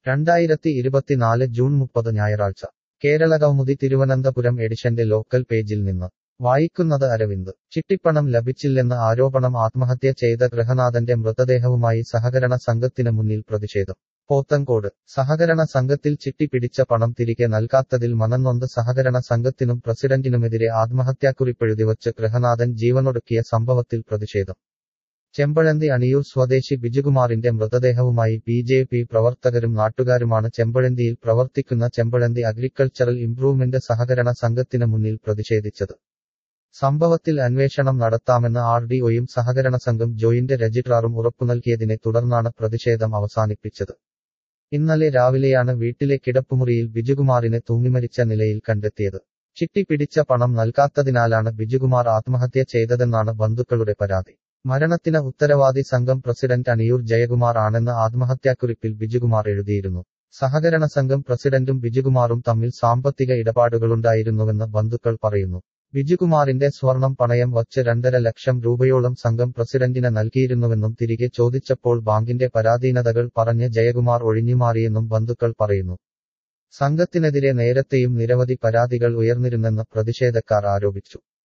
രണ്ടായിരത്തി ഇരുപത്തിനാല് ജൂൺ മുപ്പത് ഞായറാഴ്ച കേരള കൗമുദി തിരുവനന്തപുരം എഡിഷന്റെ ലോക്കൽ പേജിൽ നിന്ന് വായിക്കുന്നത് അരവിന്ദ് ചിട്ടിപ്പണം ലഭിച്ചില്ലെന്ന് ആരോപണം ആത്മഹത്യ ചെയ്ത ഗൃഹനാഥന്റെ മൃതദേഹവുമായി സഹകരണ സംഘത്തിന് മുന്നിൽ പ്രതിഷേധം പോത്തങ്കോട് സഹകരണ സംഘത്തിൽ ചിട്ടി പിടിച്ച പണം തിരികെ നൽകാത്തതിൽ മനംനൊന്ത് സഹകരണ സംഘത്തിനും പ്രസിഡന്റിനുമെതിരെ ആത്മഹത്യാക്കുറിപ്പെഴുതിവച്ച് ഗൃഹനാഥൻ ജീവനൊടുക്കിയ സംഭവത്തിൽ പ്രതിഷേധം ചെമ്പഴന്തി അണിയൂർ സ്വദേശി ബിജുകുമാറിന്റെ മൃതദേഹവുമായി ബി ജെ പി പ്രവർത്തകരും നാട്ടുകാരുമാണ് ചെമ്പഴന്തിയിൽ പ്രവർത്തിക്കുന്ന ചെമ്പഴന്തി അഗ്രികൾച്ചറൽ ഇംപ്രൂവ്മെന്റ് സഹകരണ സംഘത്തിന് മുന്നിൽ പ്രതിഷേധിച്ചത് സംഭവത്തിൽ അന്വേഷണം നടത്താമെന്ന് ആർ ഡി ഒയും സഹകരണ സംഘം ജോയിന്റ് രജിസ്ട്രാറും ഉറപ്പുനൽകിയതിനെ തുടർന്നാണ് പ്രതിഷേധം അവസാനിപ്പിച്ചത് ഇന്നലെ രാവിലെയാണ് വീട്ടിലെ കിടപ്പുമുറിയിൽ ബിജുകുമാറിനെ തൂങ്ങിമരിച്ച നിലയിൽ കണ്ടെത്തിയത് ചിട്ടി പിടിച്ച പണം നൽകാത്തതിനാലാണ് ബിജുകുമാർ ആത്മഹത്യ ചെയ്തതെന്നാണ് ബന്ധുക്കളുടെ പരാതി മരണത്തിന് ഉത്തരവാദി സംഘം പ്രസിഡന്റ് അണിയൂർ ജയകുമാർ ആണെന്ന് ആത്മഹത്യാക്കുറിപ്പിൽ ബിജുകുമാർ എഴുതിയിരുന്നു സഹകരണ സംഘം പ്രസിഡന്റും ബിജുകുമാറും തമ്മിൽ സാമ്പത്തിക ഇടപാടുകളുണ്ടായിരുന്നുവെന്ന് ബന്ധുക്കൾ പറയുന്നു ബിജുകുമാറിന്റെ സ്വർണം പണയം വച്ച് രണ്ടര ലക്ഷം രൂപയോളം സംഘം പ്രസിഡന്റിന് നൽകിയിരുന്നുവെന്നും തിരികെ ചോദിച്ചപ്പോൾ ബാങ്കിന്റെ പരാധീനതകൾ പറഞ്ഞ് ജയകുമാർ ഒഴിഞ്ഞുമാറിയെന്നും ബന്ധുക്കൾ പറയുന്നു സംഘത്തിനെതിരെ നേരത്തെയും നിരവധി പരാതികൾ ഉയർന്നിരുന്നെന്ന് പ്രതിഷേധക്കാർ ആരോപിച്ചു